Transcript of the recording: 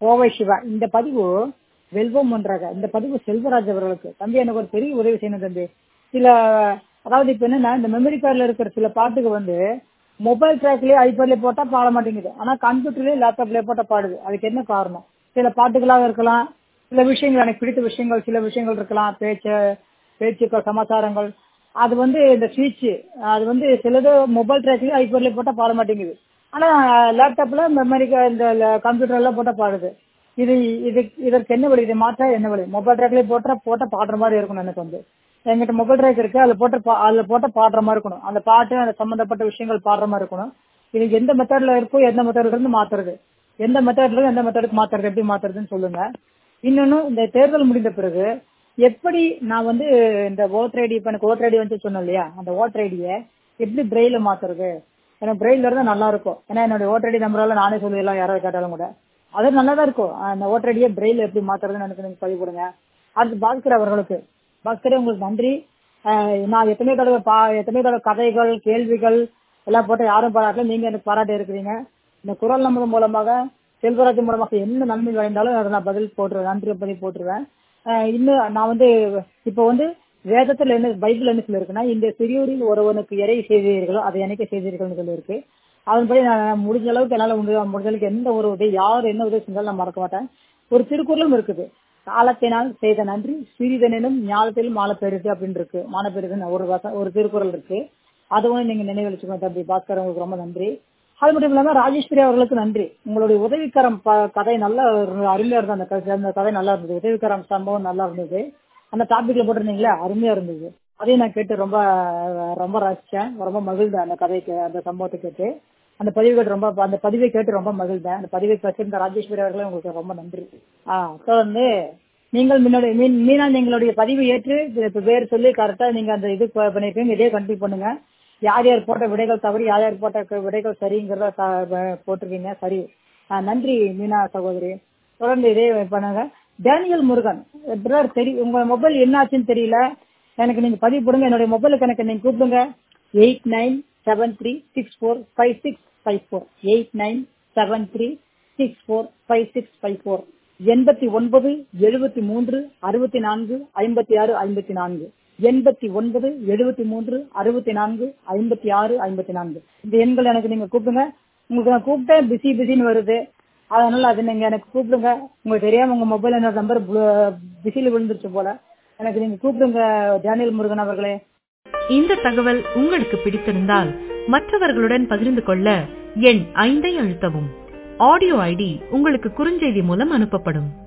கோவை சிவா இந்த பதிவு வெல்வம் ஒன்றாக இந்த பதிவு செல்வராஜ் அவர்களுக்கு தம்பி எனக்கு ஒரு பெரிய உதவி செய்யணும் தம்பி சில அதாவது இப்ப என்னன்னா இந்த மெமரி கார்டுல இருக்கிற சில பாட்டுக்கு வந்து மொபைல் ட்ராக்லயே ஐபேட்ல போட்டா பாட மாட்டேங்குது ஆனா கம்ப்யூட்டர்லயே லேப்டாப்லயே போட்டா பாடுது அதுக்கு என்ன காரணம் சில பாட்டுகளாக இருக்கலாம் சில விஷயங்கள் எனக்கு பிடித்த விஷயங்கள் சில விஷயங்கள் இருக்கலாம் பேச்சு பேச்சுக்கள் சமாச்சாரங்கள் அது வந்து இந்த ஸ்விட்ச் அது வந்து சிலது மொபைல் ட்ராக்லயே ஐபேட்லயே போட்டா பாட மாட்டேங்குது ஆனா லேப்டாப்ல மெமரி இந்த கம்ப்யூட்டர்ல போட்டா பாடுது இது இது இதற்கு என்ன வழி இதை மாற்ற என்ன வழி மொபைல் ட்ராக்லயே போட்டா போட்டா பாடுற மாதிரி இருக்கணும் எனக்கு வந்து என்கிட்ட மொபைல் ட்ராக் இருக்கு அதுல போட்டு பா- அதுல போட்டா பாடுற மாதிரி இருக்கணும் அந்த பாட்டு அந்த சம்பந்தப்பட்ட விஷயங்கள் பாடுற மாதிரி இருக்கணும் இது எந்த மெத்தட்ல இருக்கோ எந்த மெத்தட்ல இருந்து மாத்துறது எந்த மெத்தட்ல இருந்து எந்த மெத்தடுக்கு மாத்துறது எப்படி மாத்துறதுன்னு சொல்லுங்க இன்னொன்னு இந்த தேர்தல் முடிந்த பிறகு எப்படி நான் வந்து இந்த ஓட்டர் ஐடி இப்ப எனக்கு ஓட்டர் ஐடி வந்து சொன்னேன் இல்லையா அந்த ஓட்டர் ஐடியை எப்படி பிரெயில மாத்துறது எனக்கு பிரெயில இருந்தா நல்லா இருக்கும் ஏன்னா என்னோட ஓட்டர் ஐடி நம்பரால நானே சொல்லிடலாம் யாராவது கேட்டாலும் கூட அது நல்லா தான் இருக்கும் அந்த ஓட்டர் ஐடியை பிரெயில எப்படி மாத்துறதுன்னு எனக்கு நீங்க பதிவு கொடுங்க அடுத்து பாஸ்கர் அவர்களுக்கு பாஸ்கரே உங்களுக்கு நன்றி அஹ் நான் எத்தனையோ தடவை பா எத்தனையோ தடவை கதைகள் கேள்விகள் எல்லாம் போட்டு யாரும் பாராட்டல நீங்க எனக்கு பாராட்டி இருக்கிறீங்க இந்த குரல் நம்பர் மூலமாக செல்வராஜ் மூலமாக என்ன நன்மை விளைந்தாலும் அதை நான் பதில் போட்டுருவேன் நன்றி பதில் போட்டுருவேன் அஹ் இன்னும் நான் வந்து இப்போ வந்து வேதத்துல என்ன பைபிள் என்ன சொல்லிருக்குன்னா இந்த சிறியூரில் ஒருவனுக்கு இறை செய்தீர்களோ அதை எனக்கு செய்தீர்கள்னு சொல்லியிருக்கு அதன்படி நான் முடிஞ்ச அளவுக்கு என்னால முடிஞ்ச முடிஞ்ச அளவுக்கு எந்த ஒரு உதவி யார் என்ன உதவி செஞ்சாலும் நான் மறக்க மாட்டேன் ஒரு திருக்குறளும் இருக்குது காலத்தினால் செய்த நன்றி சிறிதனிலும் ஞாலத்திலும் மாலை பெருது அப்படின்னு இருக்கு மான பெருதுன்னு ஒரு வச- ஒரு திருக்குறள் இருக்கு அதுவும் நீங்க நினைவு வச்சுக்கோங்க தம்பி பாஸ்கர் உங்களுக்கு ரொம்ப நன்றி அது மட்டும் இல்லாம ராஜேஸ்வரி அவர்களுக்கு நன்றி உங்களுடைய உதவிக்கரம் ப- கதை நல்லா இருந்தது. அருமையா இருந்தது அந்த கதை அந்த கதை நல்லா இருந்தது உதவிக்கரம் சம்பவம் நல்லா இருந்தது அந்த டாபிக்ல போட்டிருந்தீங்களா அருமையா இருந்தது அதையும் நான் கேட்டு ரொம்ப ரொம்ப ரசிச்சேன் ரொம்ப மகிழ்ந்தேன் அந்த கதைக்கு அந்த சம்பவத்தை கேட்டு அந்த பதிவு கேட்டு ரொம்ப அந்த பதிவை கேட்டு ரொம்ப மகிழ்ந்தேன் அந்த பதிவை பேசியிருந்த ராஜேஸ்வரி அவர்களே உங்களுக்கு ரொம்ப நன்றி ஆ தொடர்ந்து நீங்கள் முன்னாடி மீன் மீனா எங்களுடைய பதிவை ஏற்று இப்ப பேர் சொல்லி கரெக்டா நீங்க அந்த இது ப- பண்ணிருக்கீங்க இதே கண்டினியூ பண்ணுங்க யார் யார் போட்ட விடைகள் தவறு யார் யார் போட்ட க- விடைகள் சரிங்கிறத த- வ- போட்டிருக்கீங்க சரி ஆ, நன்றி மீனா சகோதரி தொடர்ந்து இதே பண்ணுங்க டேனியல் முருகன் பிரதர் தெரி உங்க மொபைல் என்ன ஆச்சுன்னு தெரியல எனக்கு நீங்க பதிவு போடுங்க என்னுடைய மொபைலுக்கு எனக்கு நீங்க கூப்பிடுங்க eight nine seven three six four five six five four eight nine seven three six four five six five four எண்பத்தி ஒன்பது எழுபத்தி மூன்று அறுபத்தி நான்கு ஐம்பத்தி ஆறு ஐம்பத்தி நான்கு எண்பத்தி ஒன்பது எழுபத்தி மூன்று அறுபத்தி நான்கு ஐம்பத்தி ஆறு ஐம்பத்தி நான்கு இந்த எண்கள் எனக்கு நீங்க கூப்பிடுங்க உங்களுக்கு நான் கூப்பிட்டேன் பிஸி பிஸின்னு வருது அதனால அது நீங்க எனக்கு கூப்பிடுங்க உங்களுக்கு தெரியாம உங்க மொபைல் என்னோட நம்பர் பிஸியில் விழுந்துருச்சு போல எனக்கு நீங்க கூப்பிடுங்க டேனியல் முருகன் அவர்களே இந்த தகவல் உங்களுக்கு பிடித்திருந்தால் மற்றவர்களுடன் பகிர்ந்து கொள்ள எண் ஐந்தை அழுத்தவும் ஆடியோ ஐடி உங்களுக்கு குறுஞ்செய்தி மூலம் அனுப்பப்படும்